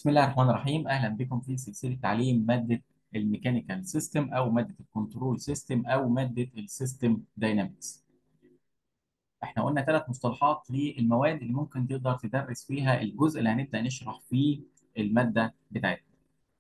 بسم الله الرحمن الرحيم اهلا بكم في سلسله تعليم ماده الميكانيكال سيستم او ماده الكنترول سيستم او ماده السيستم داينامكس احنا قلنا ثلاث مصطلحات للمواد اللي ممكن تقدر تدرس فيها الجزء اللي هنبدا نشرح فيه الماده بتاعتنا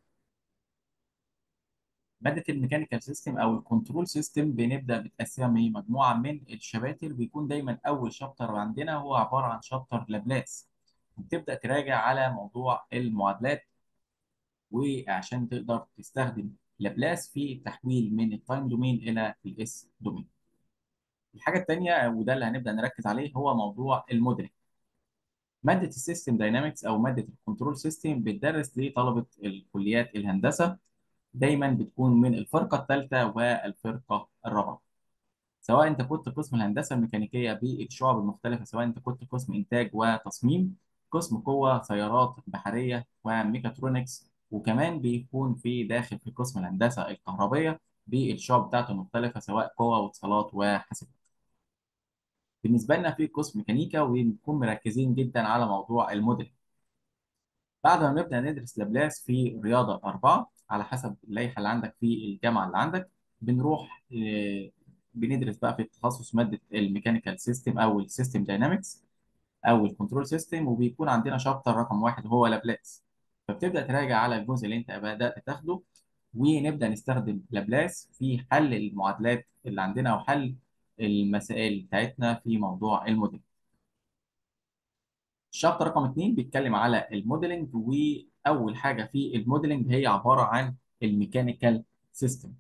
ماده الميكانيكال سيستم او الكنترول سيستم بنبدا بتقسمها هي مجموعه من الشباتر بيكون دايما اول شابتر عندنا هو عباره عن شابتر لابلاس بتبدا تراجع على موضوع المعادلات وعشان تقدر تستخدم لابلاس في التحويل من التايم دومين الى الاس دومين. الحاجه الثانيه وده اللي هنبدا نركز عليه هو موضوع الموديلنج. ماده السيستم داينامكس او ماده الكنترول سيستم بتدرس لطلبه الكليات الهندسه دايما بتكون من الفرقه الثالثه والفرقه الرابعه. سواء انت كنت قسم الهندسه الميكانيكيه بالشعب المختلفه سواء انت كنت قسم انتاج وتصميم قسم قوه سيارات بحريه وميكاترونكس وكمان بيكون في داخل في قسم الهندسه الكهربيه بالشعب بتاعته المختلفه سواء قوه واتصالات وحاسبات. بالنسبه لنا في قسم ميكانيكا وبنكون مركزين جدا على موضوع الموديل. بعد ما نبدا ندرس لابلاس في رياضه اربعه على حسب اللائحه اللي عندك في الجامعه اللي عندك بنروح آه، بندرس بقى في التخصص ماده الميكانيكال سيستم او السيستم داينامكس او الكنترول سيستم وبيكون عندنا شابتر رقم واحد هو لابلاس فبتبدا تراجع على الجزء اللي انت بدات تاخده ونبدا نستخدم لابلاس في حل المعادلات اللي عندنا او حل المسائل بتاعتنا في موضوع الموديل الشابتر رقم اتنين بيتكلم على الموديلنج واول حاجه في الموديلنج هي عباره عن الميكانيكال سيستم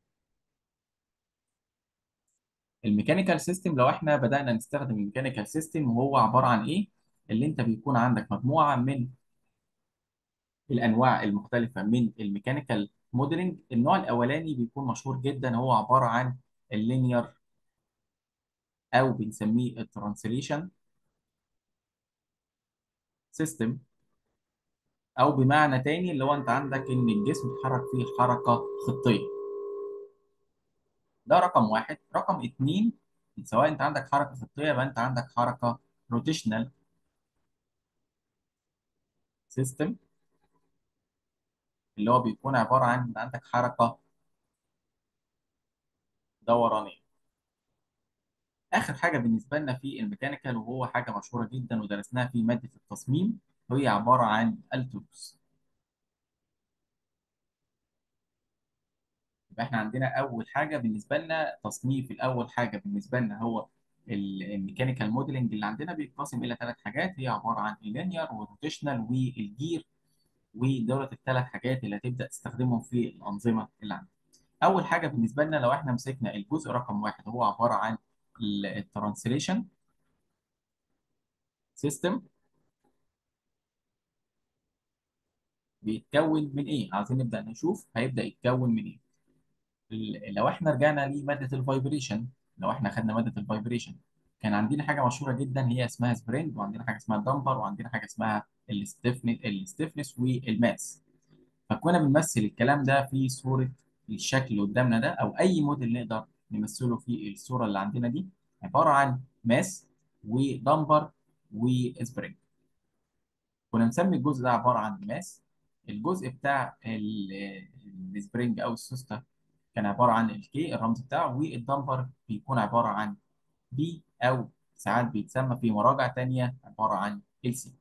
الميكانيكال سيستم لو احنا بدأنا نستخدم الميكانيكال سيستم وهو عبارة عن ايه؟ اللي انت بيكون عندك مجموعة من الانواع المختلفة من الميكانيكال موديلنج النوع الاولاني بيكون مشهور جدا هو عبارة عن اللينير او بنسميه الترانسليشن سيستم او بمعنى تاني اللي هو انت عندك ان الجسم بيتحرك فيه حركة خطية ده رقم واحد رقم اتنين سواء انت عندك حركة خطية يبقى انت عندك حركة روتيشنال سيستم اللي هو بيكون عبارة عن عندك حركة دورانية آخر حاجة بالنسبة لنا في الميكانيكال وهو حاجة مشهورة جدا ودرسناها في مادة التصميم وهي عبارة عن التوبس يبقى احنا عندنا أول حاجة بالنسبة لنا تصنيف الأول حاجة بالنسبة لنا هو ال- الميكانيكال موديلنج اللي عندنا بيتقسم إلى ثلاث حاجات هي عبارة عن اللينير والروتيشنال والجير ودولة الثلاث حاجات اللي هتبدأ تستخدمهم في الأنظمة اللي عندك. أول حاجة بالنسبة لنا لو احنا مسكنا الجزء رقم واحد هو عبارة عن الترانسليشن سيستم بيتكون من ايه؟ عايزين نبدأ نشوف هيبدأ يتكون من ايه؟ ال- لو احنا رجعنا لمادة الفايبريشن لو احنا خدنا مادة الفايبريشن كان عندنا حاجة مشهورة جدا هي اسمها سبرينج وعندنا حاجة اسمها دمبر وعندنا حاجة اسمها الستيفنس الستيفنس والماس فكنا بنمثل الكلام ده في صورة الشكل اللي قدامنا ده أو أي موديل نقدر نمثله في الصورة اللي عندنا دي عبارة عن ماس ودمبر وسبرينج كنا نسمي الجزء ده عبارة عن ماس الجزء بتاع ال- السبرينج أو السوستة كان عبارة عن الكي الرمز بتاعه والدمبر بيكون عبارة عن بي أو ساعات بيتسمى في مراجع تانية عبارة عن ال سي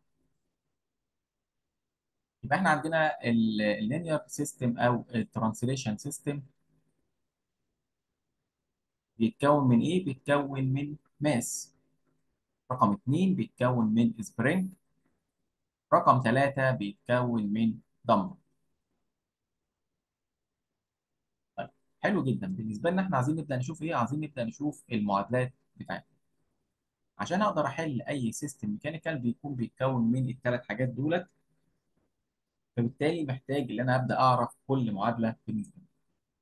يبقى احنا عندنا اللينير سيستم او الترانسليشن سيستم بيتكون من ايه؟ بيتكون من ماس رقم اتنين بيتكون من سبرينج رقم ثلاثة بيتكون من دمبر طيب حلو جدا بالنسبة لنا احنا عايزين نبدأ نشوف ايه؟ عايزين نبدأ نشوف المعادلات بتاعتنا عشان اقدر احل اي سيستم ميكانيكال بيكون بيتكون من الثلاث حاجات دولت فبالتالي محتاج ان انا ابدا اعرف كل معادله بالنسبه لي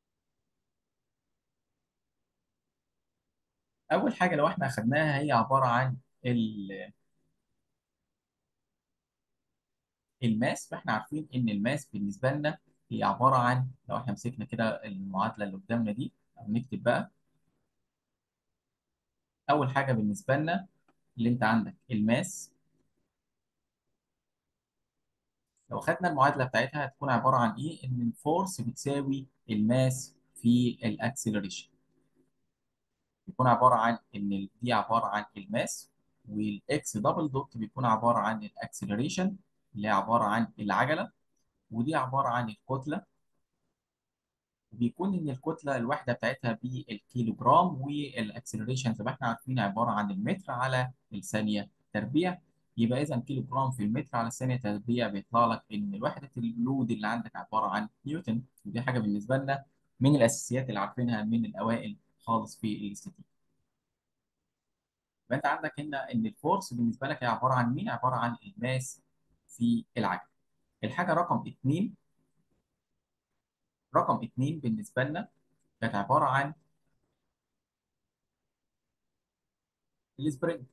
اول حاجه لو احنا اخدناها هي عباره عن ال- الماس فاحنا عارفين ان الماس بالنسبه لنا هي عباره عن لو احنا مسكنا كده المعادله اللي قدامنا دي او نكتب بقى اول حاجه بالنسبه لنا اللي انت عندك الماس لو خدنا المعادله بتاعتها هتكون عباره عن ايه ان الفورس بتساوي الماس في الاكسلريشن بيكون عباره عن ان دي عباره عن الماس والاكس دبل دوت بيكون عباره عن الاكسلريشن اللي هي عباره عن العجله ودي عباره عن الكتله بيكون ان الكتله الواحده بتاعتها بالكيلو جرام والاكسلريشن زي ما احنا عارفين عباره عن المتر على الثانيه تربيع يبقى اذا كيلو جرام في المتر على الثانيه تربيع بيطلع لك ان وحده اللود اللي عندك عباره عن نيوتن ودي حاجه بالنسبه لنا من الاساسيات اللي عارفينها من الاوائل خالص في الاستاتيك يبقى انت عندك هنا ان الفورس بالنسبه لك هي عباره عن مين؟ عباره عن الماس في العجل. الحاجه رقم اثنين رقم اثنين بالنسبه لنا كانت عباره عن السبرينج.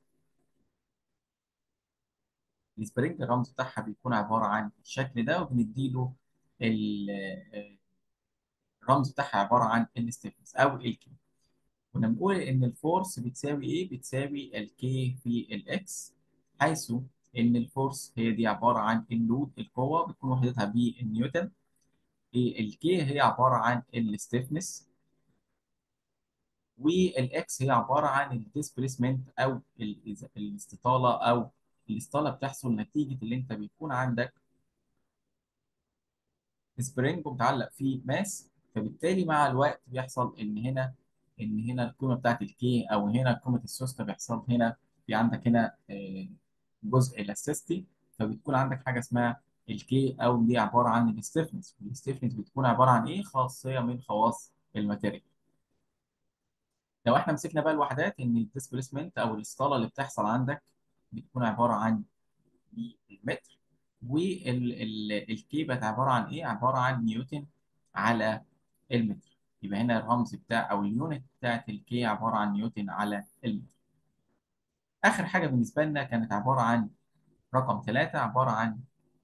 السبرينج الرمز بتاعها بيكون عباره عن الشكل ده وبنديله ال- الرمز بتاعها عباره عن الستيفنس او الكي. كنا بنقول ان الفورس بتساوي ايه؟ بتساوي الكي في الاكس حيث ان الفورس هي دي عباره عن اللود القوه بتكون وحدتها بالنيوتن الكي هي عباره عن الستيفنس والاكس هي عباره عن الديسبيسمنت او ال- الاستطاله او الاستطاله بتحصل نتيجه اللي انت بيكون عندك سبرينج متعلق فيه ماس فبالتالي مع الوقت بيحصل ان هنا ان هنا القيمه بتاعت الكي او هنا قيمه السوسته بيحصل هنا في عندك هنا آه، جزء الاستيستي فبتكون عندك حاجه اسمها الكي او دي عباره عن الستيفنس والستيفنس بتكون عباره عن ايه خاصيه من خواص الماتيريال لو احنا مسكنا بقى الوحدات ان الديسبيسمنت او الاستطاله اللي بتحصل عندك بتكون عباره عن المتر والكي بقت عباره عن ايه؟ عباره عن نيوتن على المتر يبقى هنا الرمز بتاع او اليونت بتاعت الكي عباره عن نيوتن على المتر اخر حاجه بالنسبه لنا كانت عباره عن رقم ثلاثة عباره عن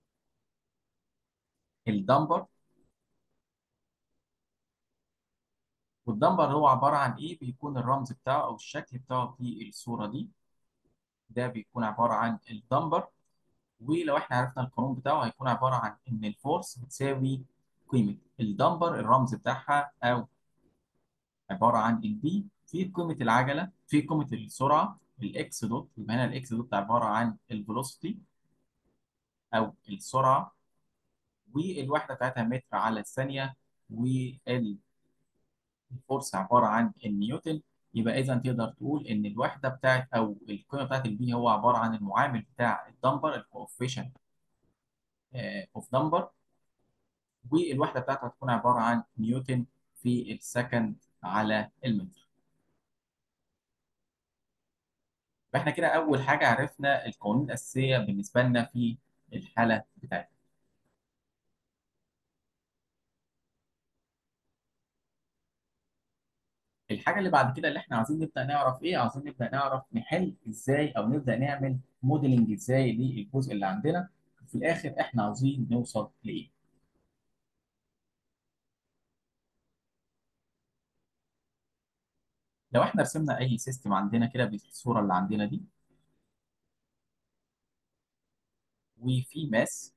الدمبر والدمبر هو عباره عن ايه؟ بيكون الرمز بتاعه او الشكل بتاعه في الصوره دي ده بيكون عباره عن الدمبر ولو احنا عرفنا القانون بتاعه هيكون عباره عن ان الفورس بتساوي قيمه الدمبر الرمز بتاعها او عباره عن البي في قيمه العجله في قيمه السرعه الاكس دوت يبقى هنا الاكس دوت عباره عن الفيلوسيتي او السرعه والوحده بتاعتها متر على الثانيه والفورس عباره عن النيوتن يبقى اذا تقدر تقول ان الوحده بتاعت او القيمه بتاعت البي هو عباره عن المعامل بتاع الدمبر الكوفيشنت اوف دمبر والوحده بتاعته هتكون عباره عن نيوتن في السكند على المتر فاحنا كده اول حاجه عرفنا القوانين الاساسيه بالنسبه لنا في الحاله بتاعتنا الحاجه اللي بعد كده اللي احنا عايزين نبدا نعرف ايه عايزين نبدا نعرف نحل ازاي او نبدا نعمل موديلنج ازاي للجزء اللي عندنا في الاخر احنا عاوزين نوصل لايه لو احنا رسمنا اي سيستم عندنا كده بالصوره اللي عندنا دي وفي ماس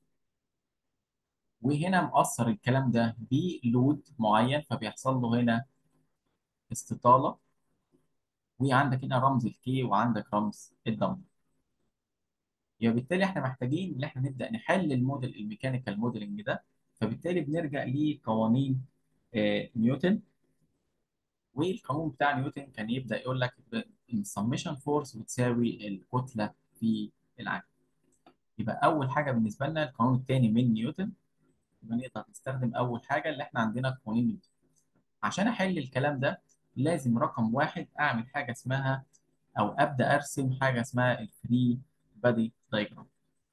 وهنا مأثر الكلام ده بلود معين فبيحصل له هنا استطالة وعندك هنا رمز الكي وعندك رمز الدمبر يبقى بالتالي احنا محتاجين ان احنا نبدأ نحل الموديل الميكانيكال موديلنج ده فبالتالي بنرجع لقوانين آه، نيوتن والقانون بتاع نيوتن كان يبدأ يقول لك ان السميشن فورس بتساوي الكتلة في العجل يبقى أول حاجة بالنسبة لنا القانون الثاني من نيوتن يبقى نقدر نستخدم أول حاجة اللي احنا عندنا قوانين نيوتن عشان احل الكلام ده لازم رقم واحد اعمل حاجه اسمها او ابدا ارسم حاجه اسمها الفري بادي دايجرام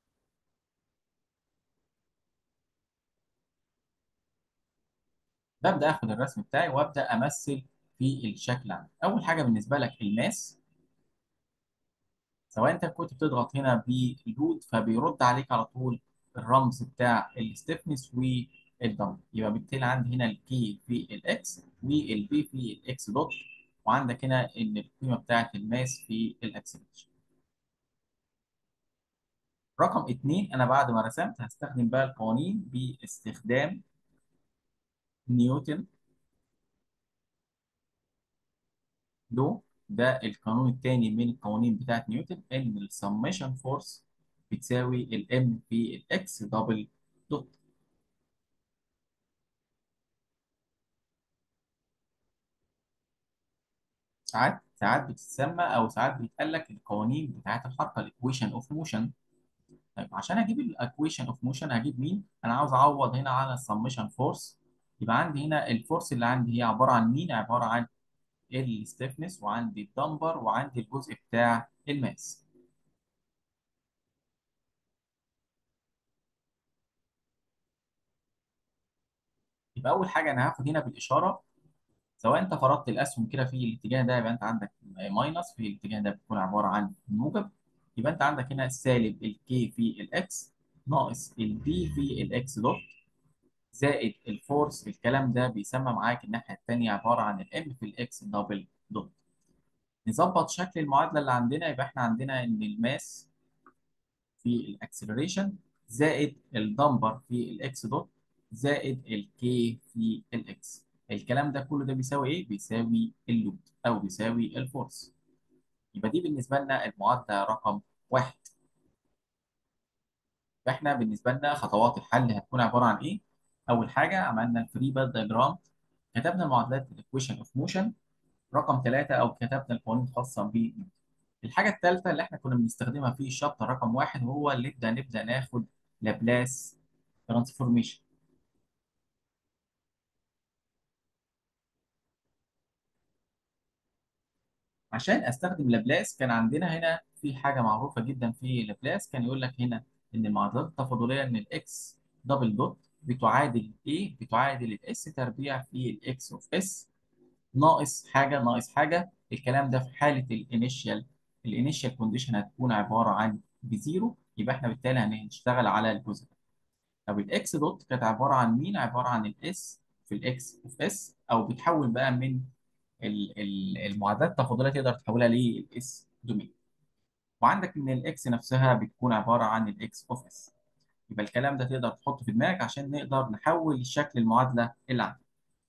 ببدا اخد الرسم بتاعي وابدا امثل في الشكل عندي اول حاجه بالنسبه لك الماس سواء انت كنت بتضغط هنا بلود فبيرد عليك على طول الرمز بتاع الستيفنس والدمب يبقى بالتالي عندي هنا الكي في الاكس والبي في الاكس دوت وعندك هنا ان القيمه بتاعت الماس في الاكسلريشن رقم اتنين انا بعد ما رسمت هستخدم بقى القوانين باستخدام نيوتن لو ده القانون الثاني من القوانين بتاعت نيوتن ان السميشن فورس بتساوي الام في الاكس دبل دوت ساعات ساعات بتتسمى او ساعات بيتقال لك القوانين بتاعت الحركه الايكويشن اوف موشن طيب عشان اجيب الايكويشن اوف موشن هجيب مين انا عاوز اعوض هنا على السميشن فورس يبقى عندي هنا الفورس اللي عندي هي عباره عن مين عباره عن الستيفنس وعندي الدمبر وعندي الجزء بتاع الماس يبقى اول حاجه انا هاخد هنا بالاشاره سواء انت فرضت الاسهم كده في الاتجاه ده يبقى انت عندك ماينس في الاتجاه ده بتكون عباره عن موجب يبقى انت عندك هنا سالب الكي في الاكس ناقص البي في الاكس دوت زائد الفورس الكلام ده بيسمى معاك الناحيه الثانيه عباره عن الام في الاكس دبل دوت نظبط شكل المعادله اللي عندنا يبقى احنا عندنا ان الماس في الاكسلريشن زائد الدمبر في الاكس دوت زائد الكي في الاكس الكلام ده كله ده بيساوي ايه؟ بيساوي اللود او بيساوي الفورس يبقى دي بالنسبه لنا المعادله رقم واحد فاحنا بالنسبه لنا خطوات الحل هتكون عباره عن ايه؟ اول حاجه عملنا الفري باد دايجرام كتبنا معادلات الايكويشن اوف موشن رقم ثلاثه او كتبنا القوانين الخاصه ب الحاجه الثالثه اللي احنا كنا بنستخدمها في الشابتر رقم واحد هو اللي نبدا نبدا ناخد لابلاس ترانسفورميشن عشان استخدم لابلاس كان عندنا هنا في حاجه معروفه جدا في لابلاس كان يقول لك هنا ان المعادلات التفاضليه ان الاكس دبل دوت بتعادل ايه بتعادل الاس تربيع في الاكس اوف اس ناقص حاجه ناقص حاجه الكلام ده في حاله الانيشال الانيشال كونديشن هتكون عباره عن بزيرو يبقى احنا بالتالي هنشتغل على الجزء ده طب الاكس دوت كانت عباره عن مين عباره عن الاس في الاكس اوف اس او بتحول بقى من ال- ال- المعادلات التفاضليه تقدر تحولها للاس دومين وعندك ان الاكس نفسها بتكون عباره عن الاكس اوف اس يبقى الكلام ده تقدر تحطه في دماغك عشان نقدر نحول شكل المعادله اللي عندك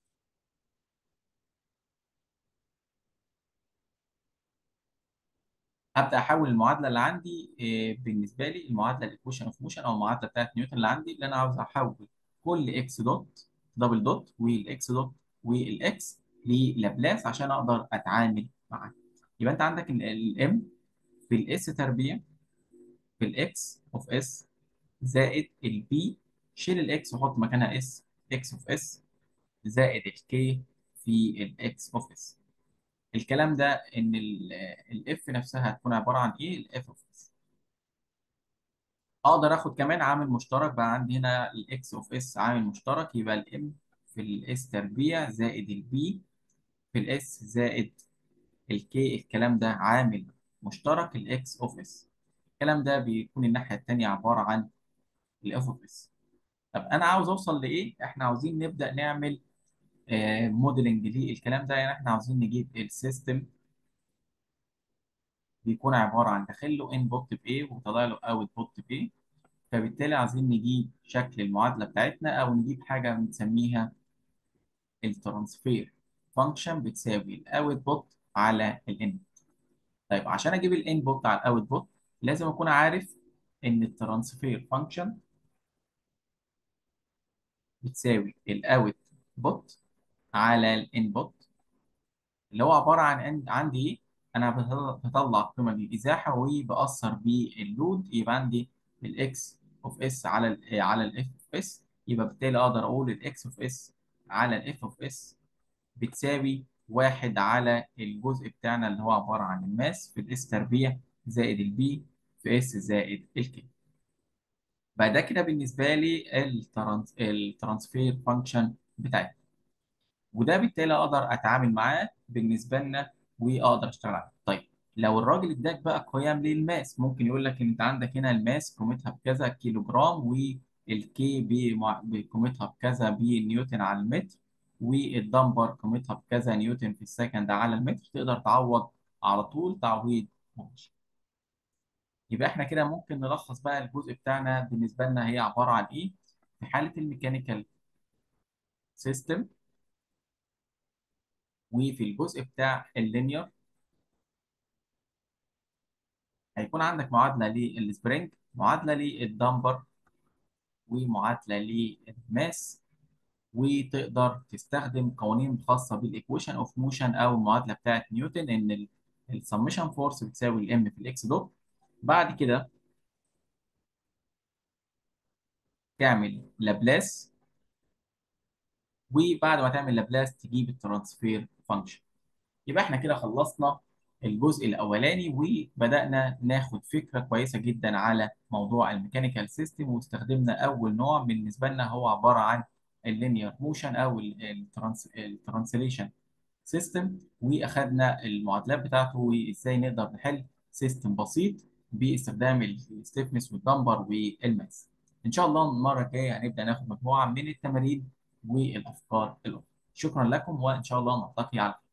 هبدا احول المعادله اللي عندي آه، بالنسبه لي المعادله الايكويشن اوف موشن او المعادله بتاعت نيوتن اللي عندي اللي انا عاوز احول كل اكس دوت دبل دوت والاكس دوت والاكس للابلاس عشان اقدر اتعامل معاه يبقى انت عندك الام في الاس تربيع في الاكس اوف اس زائد البي شيل الاكس وحط مكانها اس اكس اوف اس زائد الكي في الاكس اوف اس الكلام ده ان الاف نفسها هتكون عباره عن ايه الاف اوف اس اقدر اخد كمان عامل مشترك بقى عندي هنا الاكس اوف اس عامل مشترك يبقى الام في الاس تربيع زائد البي في الاس زائد الكي الكلام ده عامل مشترك الاكس اوف اس الكلام ده بيكون الناحيه الثانيه عباره عن الاف اوف اس طب انا عاوز اوصل لايه احنا عاوزين نبدا نعمل آه موديلنج للكلام ده يعني احنا عاوزين نجيب السيستم بيكون عباره عن داخل له انبوت بايه وطالع له اوتبوت بايه فبالتالي عايزين نجيب شكل المعادله بتاعتنا او نجيب حاجه بنسميها الترانسفير فانكشن بتساوي الاوتبوت على الانبوت طيب عشان اجيب الانبوت على الاوتبوت لازم اكون عارف ان الترانسفير فانكشن بتساوي الاوتبوت على الانبوت اللي هو عباره عن عن- عندي ايه انا بطلع بطلع قيمه الازاحه وباثر باللود يبقى عندي الاكس اوف اس على ال على الاف اوف اس يبقى بالتالي اقدر اقول الاكس اوف اس على الاف اوف اس بتساوي واحد على الجزء بتاعنا اللي هو عباره عن الماس في الاس تربيع زائد البي في اس زائد الكي بقى ده كده بالنسبه لي الترانس الترانسفير فانكشن بتاعتي وده بالتالي اقدر اتعامل معاه بالنسبه لنا واقدر اشتغل عليه طيب لو الراجل اداك بقى قيم للماس ممكن يقول لك ان انت عندك هنا الماس قيمتها بكذا كيلو جرام والكي بمع- بقيمتها بكذا بنيوتن على المتر والدمبر قيمتها بكذا نيوتن في السكند على المتر تقدر تعوض على طول تعويض مباشر يبقى احنا كده ممكن نلخص بقى الجزء بتاعنا بالنسبه لنا هي عباره عن ايه في حاله الميكانيكال سيستم وفي الجزء بتاع اللينير هيكون عندك معادله للسبرينج معادله للدمبر ومعادله للماس وتقدر تستخدم قوانين خاصه بالايكويشن اوف موشن او المعادله بتاعه نيوتن ان السمشن فورس بتساوي الام في الاكس دوت بعد كده تعمل لابلاس وبعد ما تعمل لابلاس تجيب الترانسفير فانكشن يبقى احنا كده خلصنا الجزء الاولاني وبدانا ناخد فكره كويسه جدا على موضوع الميكانيكال سيستم واستخدمنا اول نوع بالنسبه لنا هو عباره عن اللينير موشن او الترانسليشن سيستم واخدنا المعادلات بتاعته وازاي نقدر نحل سيستم بسيط باستخدام الستيفنس والدمبر والماس ان شاء الله المره الجايه هنبدا ناخد مجموعه من التمارين والافكار الاخرى شكرا لكم وان شاء الله نلتقي على خير